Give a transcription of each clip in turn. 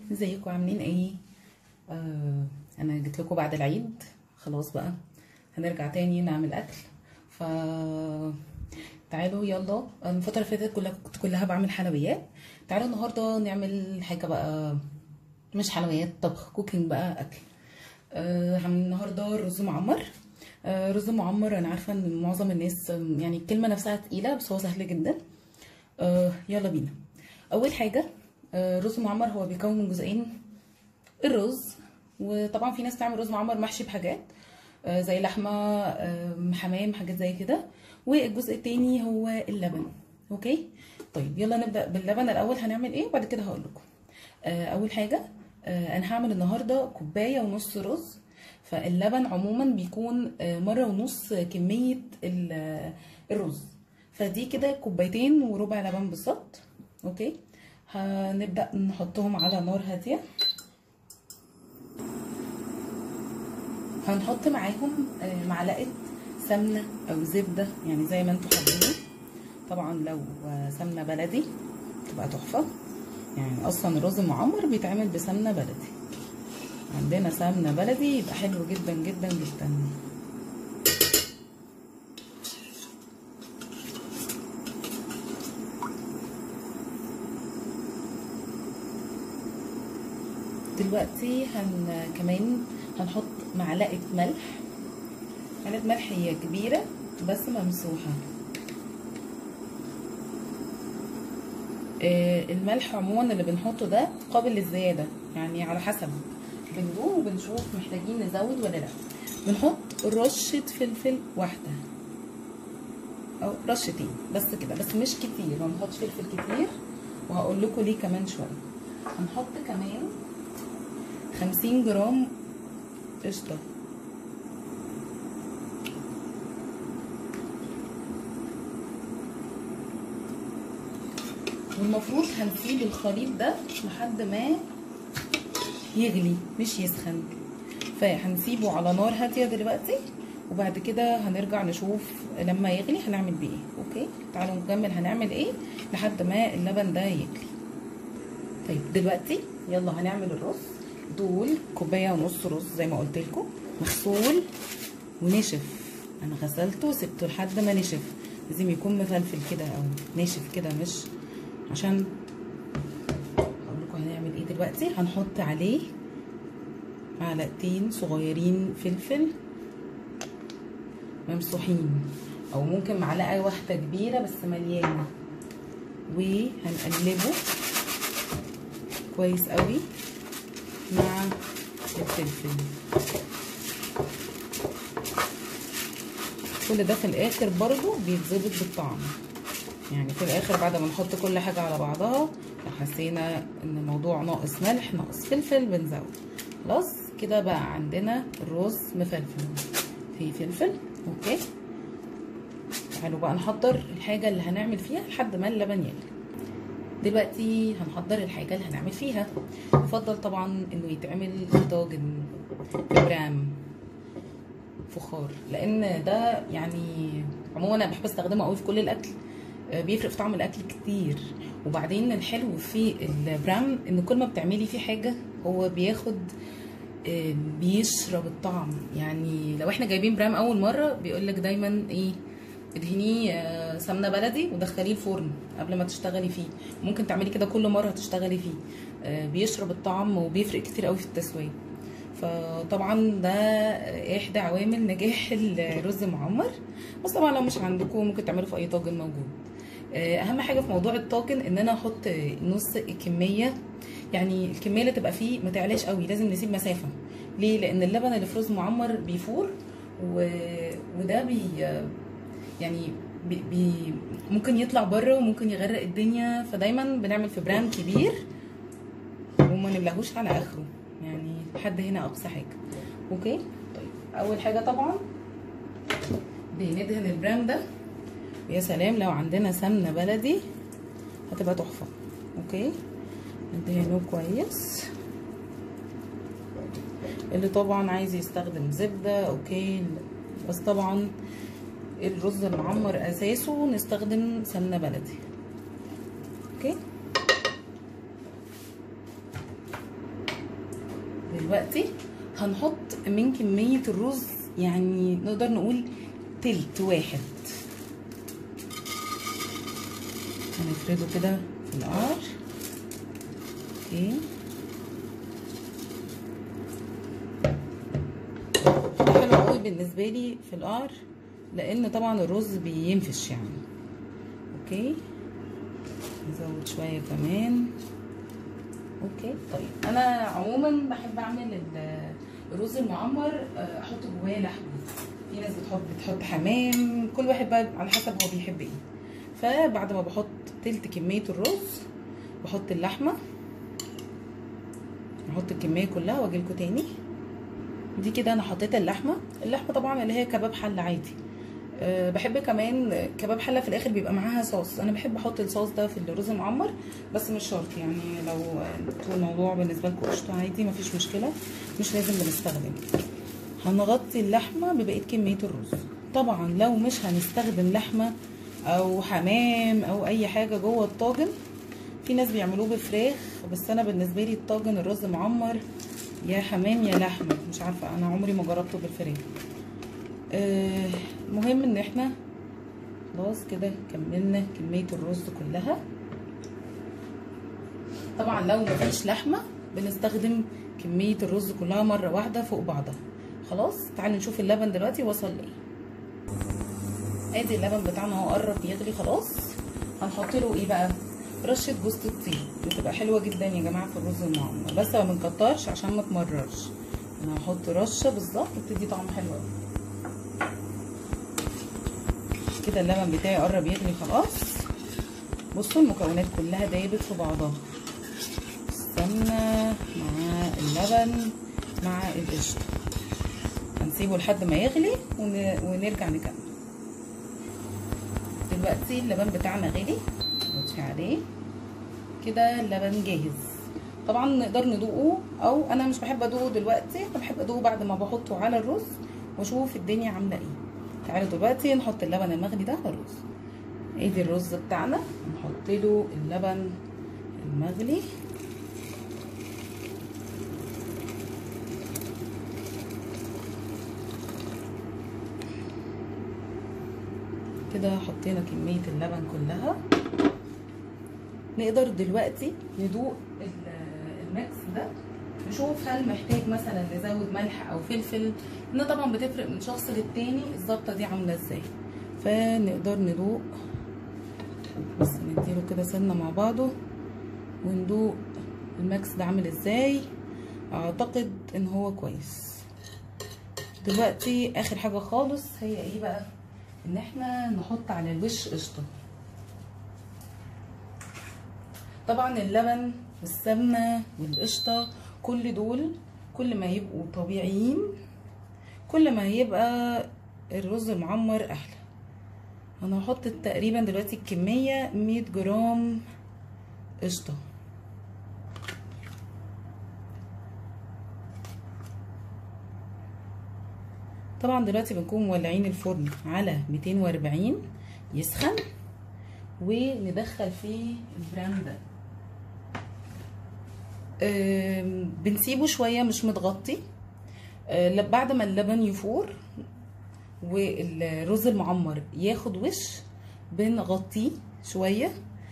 ازيكم عاملين ايه آه انا جيت لكم بعد العيد خلاص بقى هنرجع تاني نعمل اكل ف تعالوا يلا الفترة اللي فاتت كلها كنت كلها بعمل حلويات تعالوا النهارده نعمل حاجة بقى مش حلويات طبخ كوكينج بقى اكل آه هعمل النهارده رز معمر آه رز معمر انا عارفة ان معظم الناس آم، يعني الكلمة نفسها تقيلة بس هو سهل جدا آه يلا بينا اول حاجة آه رز معمر هو بيكون من جزئين الرز وطبعا في ناس تعمل رز معمر محشي بحاجات آه، زي لحمه آه، حمام حاجات زي كده والجزء التاني هو اللبن اوكي طيب يلا نبدا باللبن الاول هنعمل ايه وبعد كده هقول لكم آه، اول حاجه آه، انا هعمل النهارده كوبايه ونص رز فاللبن عموما بيكون آه، مره ونص كميه ال- آه، الرز فدي كده كوبايتين وربع لبن بالظبط اوكي هنبدا نحطهم على نار هاديه هنحط معاهم آه، معلقه سمنه او زبده يعني زي ما انتوا حابين طبعا لو آه، سمنه بلدي تبقى تحفه يعني اصلا الرز المعمر بيتعمل بسمنه بلدي عندنا سمنه بلدي يبقى حلو جدا جدا جدا دلوقتي هن كمان هنحط معلقه ملح معلقه ملح هي كبيره بس ممسوحه آه، الملح عموما اللي بنحطه ده قابل للزياده يعني على حسب بندوق وبنشوف محتاجين نزود ولا لا بنحط رشه فلفل واحده او رشتين بس كده بس مش كتير ما بنحطش فلفل كتير وهقول لكم ليه كمان شويه هنحط كمان خمسين جرام قشطة والمفروض هنسيب الخليط ده لحد ما يغلي مش يسخن فهنسيبه على نار هادية دلوقتي وبعد كده هنرجع نشوف لما يغلي هنعمل بيه ايه اوكي تعالوا نكمل هنعمل ايه لحد ما اللبن ده يغلي طيب دلوقتي يلا هنعمل الرز دول كوبايه ونص رز زي ما قلت لكم مغسول ونشف انا غسلته وسبته لحد ما نشف لازم يكون مفلفل كده او ناشف كده مش عشان اقول لكم هنعمل ايه دلوقتي هنحط عليه معلقتين صغيرين فلفل ممسوحين او ممكن معلقه واحده كبيره بس مليانه وهنقلبه كويس قوي مع الفلفل كل ده في الاخر برضو بيتظبط بالطعم يعني في الاخر بعد ما نحط كل حاجة على بعضها لو حسينا ان الموضوع ناقص ملح ناقص فلفل بنزود خلاص كده بقى عندنا الرز مفلفل في فلفل اوكي تعالوا بقى نحضر الحاجة اللي هنعمل فيها لحد ما اللبن يغلي دلوقتي هنحضر الحاجة اللي هنعمل فيها يفضل طبعا انه يتعمل في طاجن في برام فخار لان ده يعني عموما انا بحب استخدمه قوي في كل الاكل آه، بيفرق في طعم الاكل كتير وبعدين الحلو في البرام ان كل ما بتعملي فيه حاجه هو بياخد آه، بيشرب الطعم يعني لو احنا جايبين برام اول مره بيقول لك دايما ايه ادهنيه آه، سمنه بلدي ودخليه الفرن قبل ما تشتغلي فيه ممكن تعملي كده كل مره هتشتغلي فيه آه، بيشرب الطعم وبيفرق كتير قوي في التسويه فطبعا ده احدى عوامل نجاح الرز المعمر بس طبعا لو مش عندكم ممكن تعملوا في اي طاجن موجود آه، اهم حاجه في موضوع الطاجن ان انا احط نص الكميه يعني الكميه اللي تبقى فيه ما تعلاش قوي لازم نسيب مسافه ليه لان اللبن اللي في رز معمر بيفور و... وده بي يعني بي... بي... ممكن يطلع بره وممكن يغرق الدنيا فدايما بنعمل في برام كبير وما نملاهوش على اخره يعني لحد هنا اقصى حاجه اوكي طيب اول حاجه طبعا بندهن البرام ده ويا سلام لو عندنا سمنه بلدي هتبقى تحفه اوكي ندهنه كويس اللي طبعا عايز يستخدم زبده اوكي بس طبعا الرز المعمر اساسه نستخدم سمنه بلدي اوكي دلوقتي هنحط من كميه الرز يعني نقدر نقول تلت واحد هنفرده كده في القعر اوكي حلو قوي بالنسبه لي في القعر لان طبعا الرز بينفش يعني اوكي نزود شويه كمان اوكي طيب انا عموما بحب اعمل الرز المعمر احط جواه لحمه في ناس بتحط بتحط حمام كل واحد بقى على حسب هو بيحب ايه فبعد ما بحط تلت كميه الرز بحط اللحمه احط الكميه كلها واجي لكم تاني دي كده انا حطيت اللحمه اللحمه طبعا اللي هي كباب حله عادي أه بحب كمان كباب حله في الاخر بيبقى معاها صوص انا بحب احط الصوص ده في الرز المعمر بس مش شرط يعني لو الموضوع بالنسبه لكم قشطه عادي مفيش مشكله مش لازم بنستخدم هنغطي اللحمه ببقيه كميه الرز طبعا لو مش هنستخدم لحمه او حمام او اي حاجه جوه الطاجن في ناس بيعملوه بفراخ بس انا بالنسبه لي الطاجن الرز معمر يا حمام يا لحمه مش عارفه انا عمري ما جربته بالفراخ آه مهم ان احنا خلاص كده كملنا كميه الرز كلها طبعا لو مفيش لحمه بنستخدم كميه الرز كلها مره واحده فوق بعضها خلاص تعالوا نشوف اللبن دلوقتي وصل لايه ادي اللبن بتاعنا اهو قرب يغلي خلاص هنحط له ايه بقى رشه جوز الطيب بتبقى حلوه جدا يا جماعه في الرز المعمر بس ما بنكترش عشان ما تمررش انا هحط رشه بالظبط بتدي طعم حلو قوي كده اللبن بتاعي قرب يغلي خلاص بصوا المكونات كلها دايبت في بعضها السمنه مع اللبن مع القشطه هنسيبه لحد ما يغلي ونرجع نكمل دلوقتي اللبن بتاعنا غلي نطفي عليه كده اللبن جاهز طبعا نقدر ندوقه او انا مش بحب ادوقه دلوقتي انا بحب ادوقه بعد ما بحطه على الرز واشوف الدنيا عامله ايه تعالوا دلوقتي نحط اللبن المغلي ده على الرز ادي الرز بتاعنا نحط له اللبن المغلي كده حطينا كميه اللبن كلها نقدر دلوقتي ندوق الميكس ده نشوف هل محتاج مثلا نزود ملح او فلفل ان طبعا بتفرق من شخص للتاني الظبطه دي عامله ازاي فنقدر ندوق بس نديله كده سنه مع بعضه وندوق الميكس ده عامل ازاي اعتقد ان هو كويس دلوقتي اخر حاجه خالص هي ايه بقى ان احنا نحط على الوش قشطه طبعا اللبن والسمنه والقشطه كل دول كل ما يبقوا طبيعيين كل ما يبقى الرز المعمر احلى انا هحط تقريبا دلوقتي الكميه 100 جرام قشطه طبعا دلوقتي بنكون مولعين الفرن على 240 يسخن وندخل فيه البرام ده بنسيبه شويه مش متغطي بعد ما اللبن يفور والرز المعمر ياخد وش بنغطيه شويه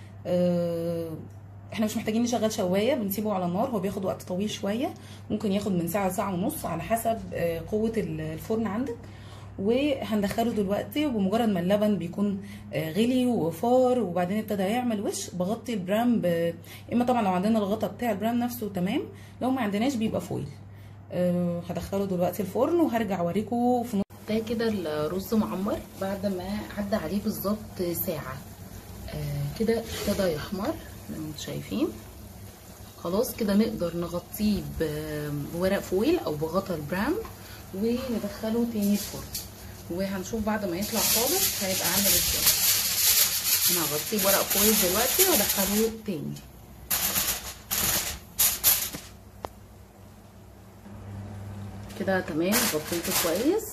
احنا مش محتاجين نشغل شوايه بنسيبه على النار هو بياخد وقت طويل شويه ممكن ياخد من ساعه لساعه ونص على حسب قوه الفرن عندك وهندخله دلوقتي وبمجرد ما اللبن بيكون غلي وفار وبعدين ابتدى يعمل وش بغطي البرام ب... اما طبعا لو عندنا الغطا بتاع البرام نفسه تمام لو ما عندناش بيبقى فويل أه هدخله دلوقتي الفرن وهرجع اوريكم في ده كده الرز معمر بعد ما عدى عليه بالظبط ساعه أه كده ابتدى يحمر زي ما انتم شايفين خلاص كده نقدر نغطيه بورق فويل او بغطا البرام وندخله تاني الفرن وهنشوف بعد ما يطلع خالص هيبقى عامل ازاي انا هغطيه بورق فويل دلوقتي وادخله تاني كده تمام غطيته كويس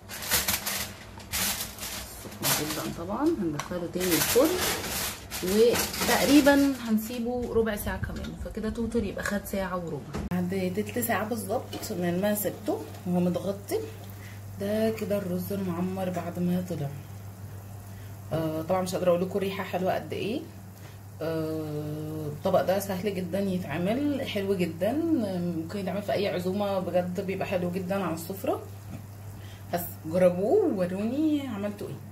جدا طبعا هندخله تاني الفرن وتقريبا هنسيبه ربع ساعه كمان في فكده توتال يبقى خد ساعه وربع بعد تلت ساعه بالظبط من ما سبته وهو متغطي ده كده الرز المعمر بعد ما طلع آه طبعا مش قادره اقول لكم الريحه حلوه قد ايه آه الطبق ده سهل جدا يتعمل حلو جدا ممكن يتعمل في اي عزومه بجد بيبقى حلو جدا على السفره بس جربوه ووروني عملتوا ايه